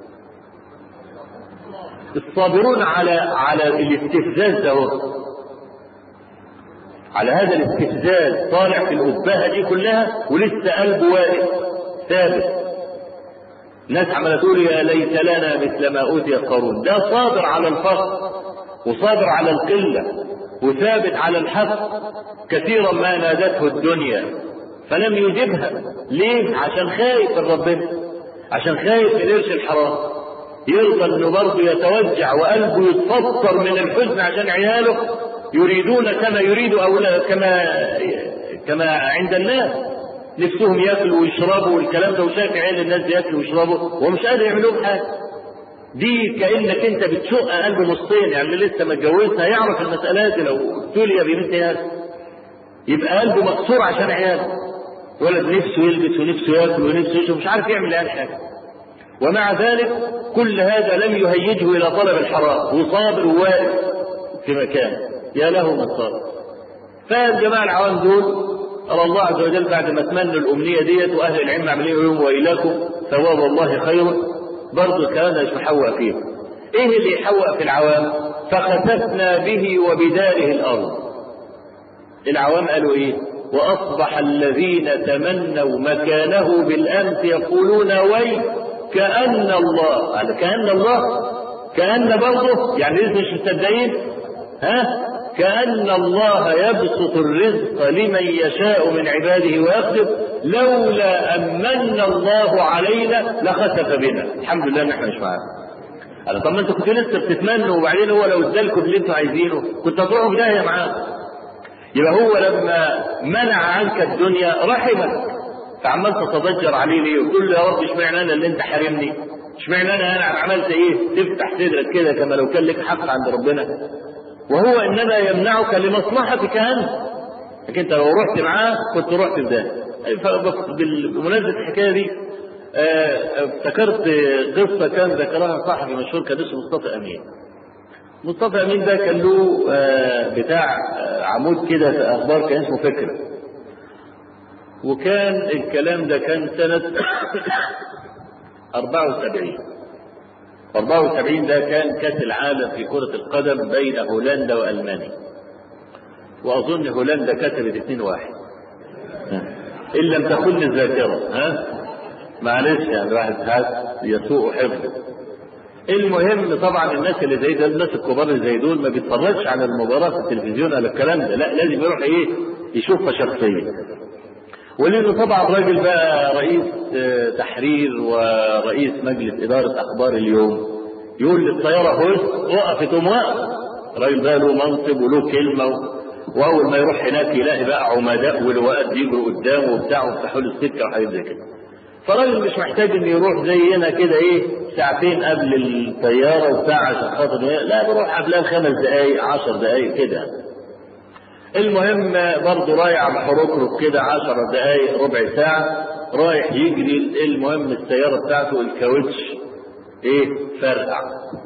الصابرون على على الاستفزاز ده على هذا الاستفزاز طالع في الأبهة دي كلها ولسه قلبه واقف ثابت ناس عمالة تقول يا ليت لنا مثل ما أوتي قارون ده صابر على الفقر وصابر على القلة وثابت على الحق كثيرا ما نادته الدنيا فلم يجبها ليه عشان خايف من ربنا عشان خايف من قرش الحرام يرضى انه برضه يتوجع وقلبه يتفطر من الحزن عشان عياله يريدون كما يريد أولاد كما كما عند الناس نفسهم ياكلوا ويشربوا والكلام ده وشايف عيال الناس ياكلوا ويشربوا ومش قادر يعملوا حاجه دي كانك انت بتشق قلب نصين يعني اللي لسه ما اتجوزها يعرف المساله دي لو ابتلي بمثل هذا يبقى قلبه مكسور عشان عياله ولد نفسه يلبس ونفسه ياكل ونفسه يشرب مش عارف يعمل اي حاجه ومع ذلك كل هذا لم يهيجه الى طلب الحرام وصابر وواقف في مكانه يا له من صابر فالجماعه العوام دول قال الله عز وجل بعد ما تمنوا الامنيه ديت واهل العلم عاملين يوم واليكم ثواب الله خير برضه الكلام ده مش محوق فيه ايه اللي يحوق في العوام فخسفنا به وبداره الارض العوام قالوا ايه واصبح الذين تمنوا مكانه بالامس يقولون وي كان الله قال كان الله كان برضه يعني لسه مش مصدقين ها كأن الله يبسط الرزق لمن يشاء من عباده ويقدر لولا أن من الله علينا لخسف بنا الحمد لله ان احنا مش معانا قال طب ما انتوا كنتوا لسه بتتمنوا وبعدين هو لو ادالكم اللي انتوا عايزينه كنتوا هتروحوا في داهيه معاه يبقى هو لما منع عنك الدنيا رحمك فعمال تتضجر عليه ليه وتقول له يا رب اشمعنى انا اللي انت حارمني اشمعنى انا انا عملت ايه تفتح صدرك كده كما لو كان لك حق عند ربنا وهو انما يمنعك لمصلحتك انت لكن انت لو رحت معاه كنت رحت في ده بمناسبه الحكايه دي افتكرت قصه كان ذكرها صاحبي مشهور كان اسمه مصطفى امين مصطفى امين ده كان له بتاع عمود كده في اخبار كان اسمه فكره وكان الكلام ده كان سنة 74 74 ده كان كأس العالم في كرة القدم بين هولندا وألمانيا وأظن هولندا كسبت 2-1 إن لم تخن الذاكرة ها معلش يعني الواحد يسوء حفظه المهم طبعا الناس اللي زي ده الناس الكبار اللي زي دول ما بيتفرجش على المباراة في التلفزيون ولا الكلام ده لا لازم يروح ايه يشوفها شخصيا ولانه طبعا راجل بقى رئيس تحرير ورئيس مجلس اداره اخبار اليوم يقول للطياره هوس وقفت تقوم واقفه راجل بقى له منصب وله كلمه واول ما يروح هناك يلاقي بقى عمداء ولواءات بيجروا قدامه وبتاع ويفتحوا له السكه وحاجات زي كده فالراجل مش محتاج انه يروح زينا كده ايه ساعتين قبل الطياره وبتاع عشان خاطر لا بروح قبلها خمس دقائق عشر دقائق كده المهم برضه رايح على حركرك كده عشر دقايق ربع ساعة رايح يجري المهم السيارة بتاعته الكاوتش ايه فرقع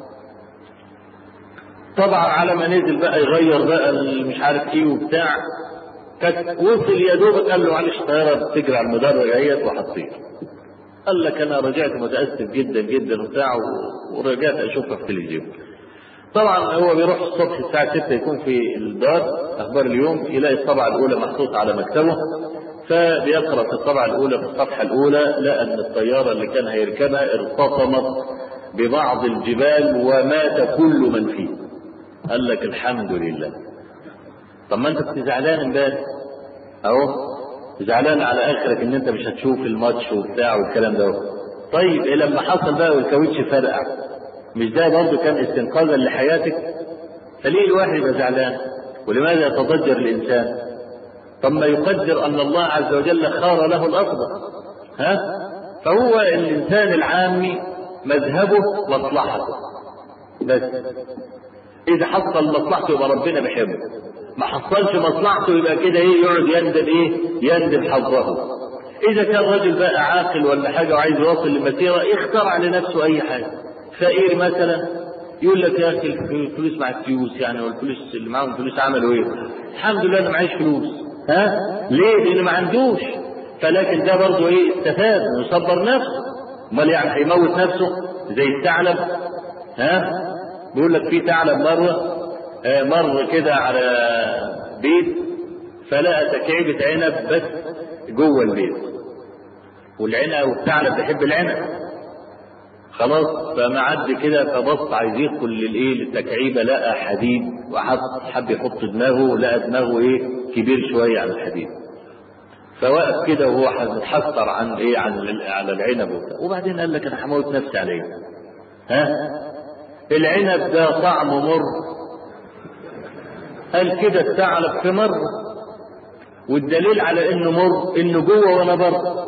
طبعا على ما نزل بقى يغير بقى مش عارف ايه وبتاع كانت وصل يا دوب قال له معلش الطيارة بتجري على المدرج اهيت وهتطير قال لك انا رجعت متاسف جدا جدا وبتاع ورجعت اشوفها في التلفزيون طبعا هو بيروح الصبح الساعة 6 يكون في الدار أخبار اليوم يلاقي الطبعة الأولى محطوطة على مكتبه فبيقرأ في الطبعة الأولى في الصفحة الأولى لقى أن الطيارة اللي كان هيركبها ارتطمت ببعض الجبال ومات كل من فيه. قال لك الحمد لله. طب ما أنت كنت زعلان امبارح أهو زعلان على آخرك إن أنت مش هتشوف الماتش وبتاع والكلام ده طيب إيه لما حصل بقى والكاوتش فرقع مش ده برضه كان استنقاذا لحياتك فليه الواحد يبقى زعلان ولماذا يتضجر الانسان طب ما يقدر ان الله عز وجل خار له الافضل ها فهو الانسان العامي مذهبه مصلحته بس اذا حصل مصلحته يبقى ربنا بيحبه ما حصلش مصلحته يبقى كده ايه يقعد يندم ايه يندم حظه اذا كان راجل بقى عاقل ولا حاجه وعايز يوصل لمسيره يخترع لنفسه اي حاجه فقير مثلا يقول لك يا اخي الفلوس مع الفلوس يعني والفلوس اللي معاهم فلوس عملوا ايه؟ الحمد لله انا معيش فلوس ها؟ ليه؟ لانه ما عندوش فلكن ده برضه ايه؟ استفاد ويصبر نفسه امال يعني هيموت نفسه زي الثعلب ها؟ بيقول لك في ثعلب مره آه مر كده على بيت فلقى تكعيبة عنب بس جوه البيت والعنب والثعلب بيحب العنب خلاص فمعد كده فبص عايز يدخل للايه للتكعيبه لقى حديد وحط حب يحط دماغه لقى دماغه ايه كبير شويه عن الحديد فوقف كده وهو متحسر عن ايه عن على العنب وبتاع وبعدين قال لك انا هموت نفسي عليه ها العنب ده طعمه مر قال كده الثعلب في مر والدليل على انه مر انه جوه وانا بره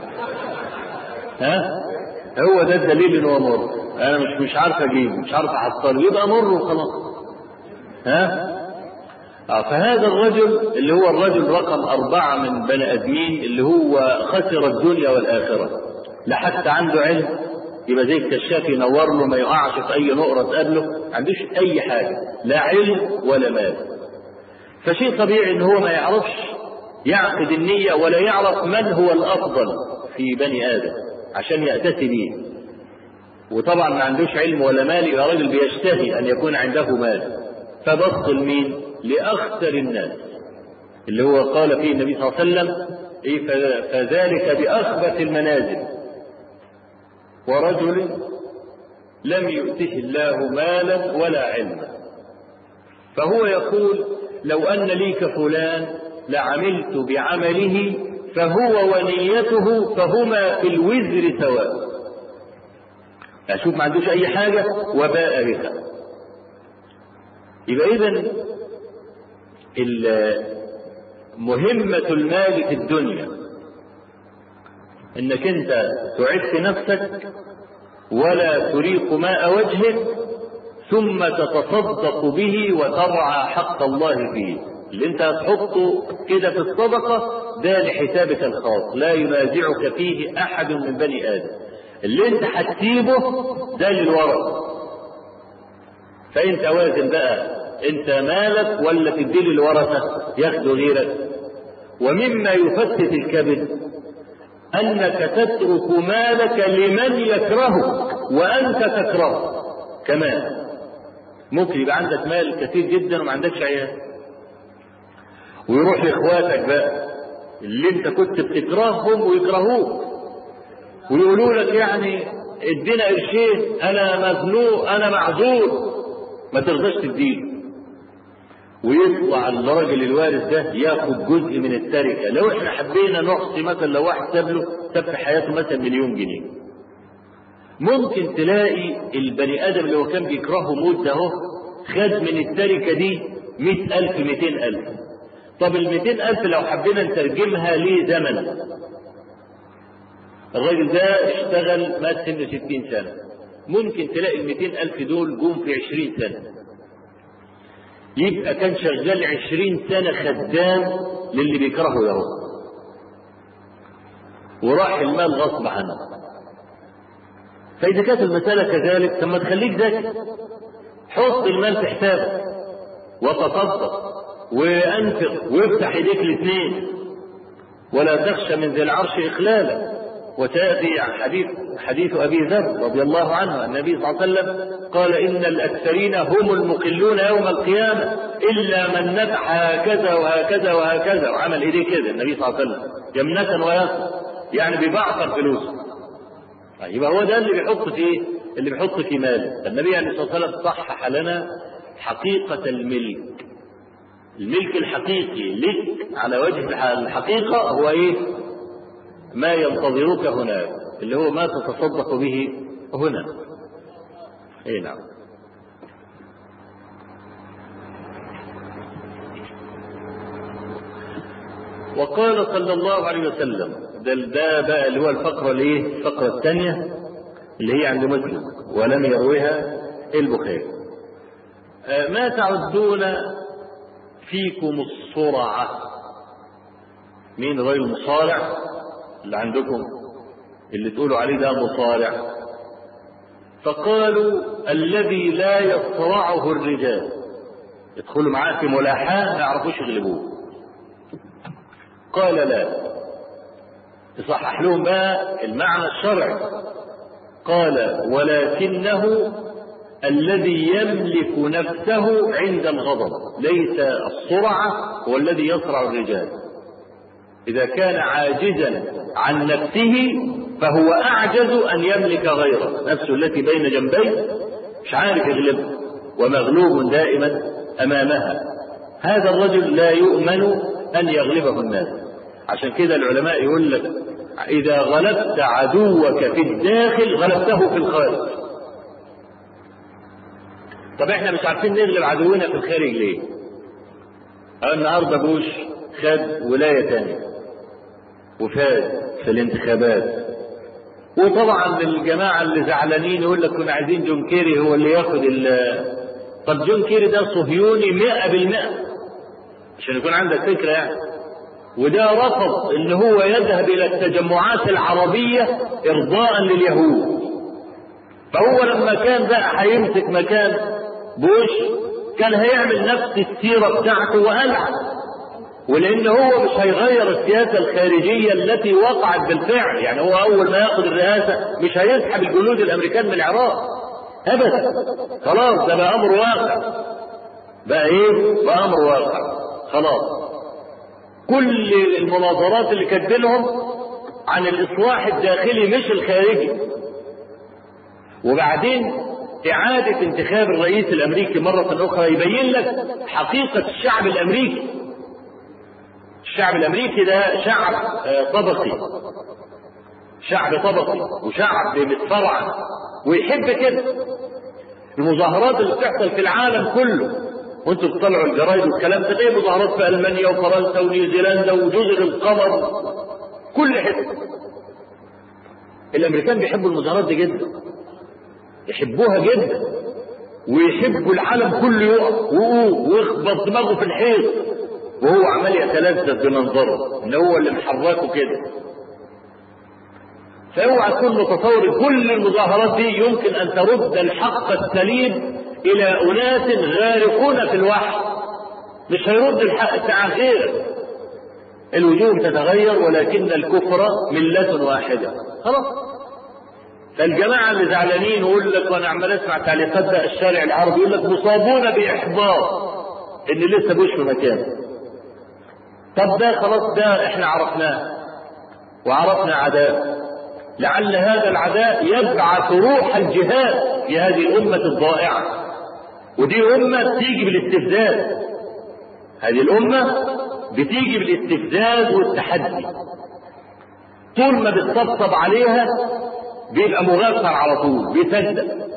ها هو ده الدليل ان هو مر انا مش مش عارف اجيبه مش عارف احصله يبقى مر وخلاص ها آه فهذا الرجل اللي هو الرجل رقم أربعة من بني آدمين اللي هو خسر الدنيا والآخرة لا حتى عنده علم يبقى زي الكشاف ينور له ما يقعش في أي نقرة تقابله ما عندوش أي حاجة لا علم ولا مال فشيء طبيعي إن هو ما يعرفش يعقد النية ولا يعرف من هو الأفضل في بني آدم عشان يأتسي به وطبعا ما عندوش علم ولا مال يبقى راجل بيشتهي أن يكون عنده مال فبص لمين؟ لأخسر الناس اللي هو قال فيه النبي صلى الله عليه وسلم إيه فذلك بأخبث المنازل ورجل لم يؤته الله مالا ولا علما فهو يقول لو أن لي كفلان لعملت بعمله فهو ونيته فهما في الوزر سواء أشوف ما عندوش أي حاجة وباء بها يبقى إذا مهمة المال في الدنيا انك انت تعف نفسك ولا تريق ماء وجهك ثم تتصدق به وترعى حق الله فيه اللي انت هتحطه كده في الصدقة ده لحسابك الخاص لا ينازعك فيه احد من بني ادم اللي انت هتسيبه ده للورث فانت وازن بقى انت مالك ولا تدي للورثه ياخدوا غيرك ومما يفتت الكبد انك تترك مالك لمن يكرهك وانت تكرهه كمان ممكن يبقى عندك مال كثير جدا وما عندكش عيال ويروح لاخواتك بقى اللي انت كنت بتكرههم ويكرهوك ويقولوا لك يعني ادينا قرشين انا مزنوق انا معذور ما ترضاش تديله ويطلع الراجل الوارث ده ياخد جزء من التركه لو احنا حبينا نحصي مثلا لو واحد ساب له ساب في حياته مثلا مليون جنيه ممكن تلاقي البني ادم اللي هو كان بيكرهه موت ده اهو خد من التركه دي مئة ألف مئتين ألف طب المئتين ألف لو حبينا نترجمها لزمن الراجل ده اشتغل مات سنه ستين سنة ممكن تلاقي المئتين ألف دول جم في عشرين سنة يبقى كان شغال عشرين سنة خدام للي بيكرهه ده وراح المال غصب عنه فإذا كانت المسألة كذلك طب ما تخليك ذكي حط المال في حسابك وتصدق وأنفق وافتح إيديك الاثنين ولا تخشى من ذي العرش إخلالا وتأتي حديث حديث أبي ذر رضي الله عنه النبي صلى الله عليه وسلم قال إن الأكثرين هم المقلون يوم القيامة إلا من نفح هكذا وهكذا وهكذا وعمل إيديه كده النبي صلى الله عليه وسلم يمنة ويسر يعني بيبعثر فلوسه يبقى هو ده اللي بيحط في اللي بيحط في ماله النبي عليه الصلاة والسلام صحح لنا حقيقة الملك الملك الحقيقي لك على وجه الحقيقة هو ايه ما ينتظرك هناك اللي هو ما تتصدق به هنا اي نعم وقال صلى الله عليه وسلم ده ده بقى اللي هو الفقرة الايه؟ الفقرة الثانية اللي هي عند مسلم ولم يروها البخاري. آه ما تعدون فيكم الصرعة مين الرجل المصارع اللي عندكم اللي تقولوا عليه ده مصارع فقالوا الذي لا يصرعه الرجال يدخلوا معاه في ملاحاة ما يعرفوش يغلبوه قال لا يصحح لهم بقى المعنى الشرعي قال ولكنه الذي يملك نفسه عند الغضب ليس الصرعة هو الذي يصرع الرجال إذا كان عاجزا عن نفسه فهو أعجز أن يملك غيره نفسه التي بين جنبيه مش عارف يغلبها ومغلوب دائما أمامها هذا الرجل لا يؤمن أن يغلبه الناس عشان كده العلماء يقول لك إذا غلبت عدوك في الداخل غلبته في الخارج طب احنا مش عارفين نغلب عدونا في الخارج ليه؟ النهارده بوش خد ولاية تانية وفاز في الانتخابات وطبعا الجماعة اللي زعلانين يقول لك كنا عايزين جون كيري هو اللي ياخد ال طب جون كيري ده صهيوني مئة بالمئة عشان يكون عندك فكرة يعني وده رفض ان هو يذهب الى التجمعات العربية ارضاء لليهود فهو لما كان بقى هيمسك مكان بوش كان هيعمل نفس السيرة بتاعته وألعب ولأن هو مش هيغير السياسة الخارجية التي وقعت بالفعل يعني هو أول ما ياخد الرئاسة مش هيسحب الجنود الأمريكان من العراق أبدا خلاص ده بقى أمر واقع بقى إيه؟ بقى أمر واقع خلاص كل المناظرات اللي كانت بينهم عن الإصلاح الداخلي مش الخارجي وبعدين إعادة انتخاب الرئيس الأمريكي مرة أخرى يبين لك حقيقة الشعب الأمريكي الشعب الأمريكي ده شعب طبقي شعب طبقي وشعب متفرع ويحب كده المظاهرات اللي بتحصل في العالم كله وانتوا بتطلعوا الجرايد والكلام ده زي مظاهرات في المانيا وفرنسا ونيوزيلندا وجزر القمر كل حته الامريكان بيحبوا المظاهرات دي جدا يحبوها جدا ويحبوا العالم كله يقف ويقوم ويخبط دماغه في الحيط وهو عمال يتلذذ بمنظره ان هو اللي محركه كده فاوعى تكون متصور كل المظاهرات دي يمكن ان ترد الحق السليم إلى أناس غارقون في الوحي مش هيرد الحق بتاع غيرك الوجوه تتغير ولكن الكفر ملة واحدة خلاص فالجماعة اللي زعلانين ويقول لك وانا عمال اسمع تعليقات بقى الشارع العربي يقول لك مصابون بإحباط ان لسه بوش في مكانه طب ده خلاص ده احنا عرفناه وعرفنا عداء لعل هذا العداء يبعث روح الجهاد في هذه الأمة الضائعة ودي أمة بتيجي بالاستفزاز هذه الأمة بتيجي بالاستفزاز والتحدي طول ما بتطبطب عليها بيبقى مغفر على طول بيصدق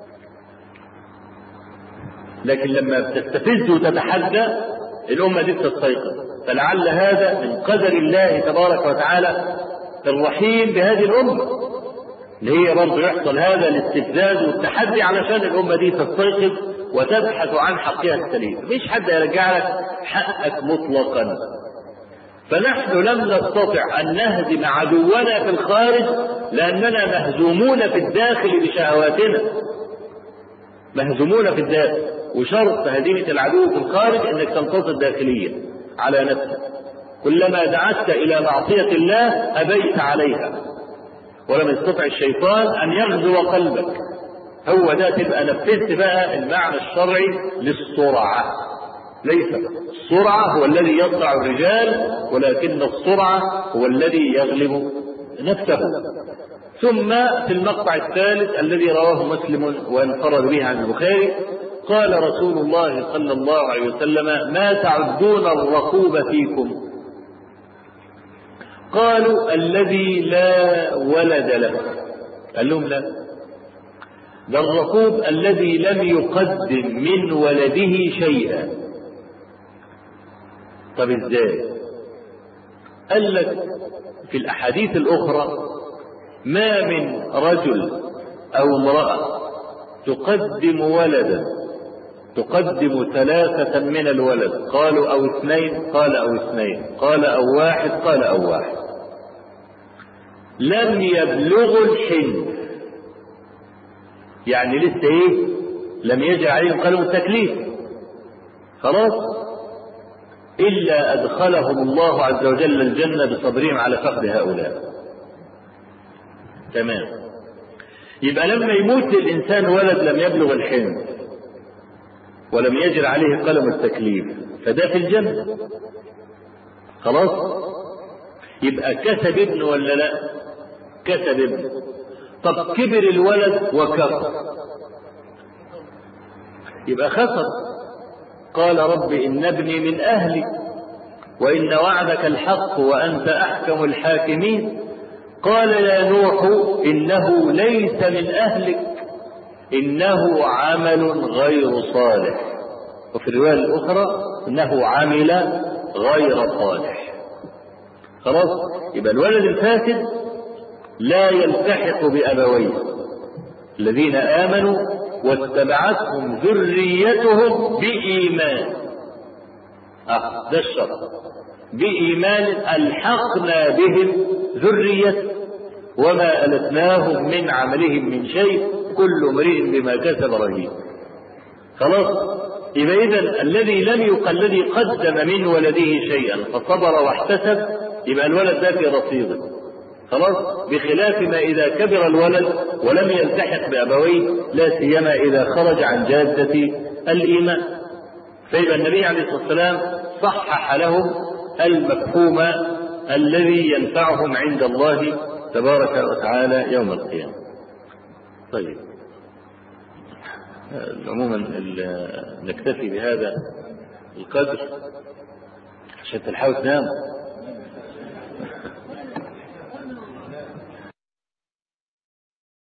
لكن لما بتستفز وتتحدى الأمة دي بتستيقظ فلعل هذا من قدر الله تبارك وتعالى الرحيم بهذه الأمة اللي هي برضه يحصل هذا الاستفزاز والتحدي علشان الأمة دي تستيقظ وتبحث عن حقها السليم مفيش حد يرجع لك حقك مطلقا فنحن لم نستطع أن نهزم عدونا في الخارج لأننا مهزومون في الداخل بشهواتنا مهزومون في الداخل وشرط هزيمة العدو في الخارج أنك تنتصر داخليا على نفسك كلما دعت إلى معصية الله أبيت عليها ولم يستطع الشيطان أن يغزو قلبك هو ده تبقى نفذت بقى المعنى الشرعي للسرعة ليس السرعة هو الذي يصنع الرجال ولكن السرعة هو الذي يغلب نفسه ثم في المقطع الثالث الذي رواه مسلم وانفرد به عن البخاري قال رسول الله صلى الله عليه وسلم ما تعدون الرقوب فيكم قالوا الذي لا ولد له قال لهم لا ده الرقوب الذي لم يقدم من ولده شيئا طب ازاي قال لك في الاحاديث الاخرى ما من رجل او امراه تقدم ولدا تقدم ثلاثة من الولد قالوا أو اثنين قال أو اثنين قال أو واحد قال أو واحد لم يبلغوا الحلم يعني لسه ايه لم يجري عليهم قلم التكليف خلاص إلا أدخلهم الله عز وجل الجنة بصبرهم على فقد هؤلاء تمام يبقى لما يموت الإنسان ولد لم يبلغ الحلم ولم يجر عليه قلم التكليف فده في الجنة خلاص يبقى كسب ابن ولا لا كسب ابن طب كبر الولد وكفر يبقى خسر قال رب إن ابني من أهلي وإن وعدك الحق وأنت أحكم الحاكمين قال يا نوح إنه ليس من أهلك إنه عمل غير صالح وفي الرواية الأخرى إنه عمل غير صالح خلاص يبقى الولد الفاسد لا يلتحق بأبويه الذين آمنوا واتبعتهم ذريتهم بإيمان آه ده الشرط بإيمان ألحقنا بهم ذرية وما ألتناهم من عملهم من شيء كل امرئ بما كسب رهين خلاص يبقى إذا الذي لم يق الذي قدم من ولده شيئا فصبر واحتسب يبقى الولد ده في رصيده خلاص بخلاف ما إذا كبر الولد ولم يلتحق بأبويه لا سيما إذا خرج عن جادة الإيمان فيبقى النبي عليه الصلاة والسلام صحح لهم المفهوم الذي ينفعهم عند الله تبارك وتعالى يوم القيامة طيب عموما نكتفي بهذا القدر عشان تلحقوا تناموا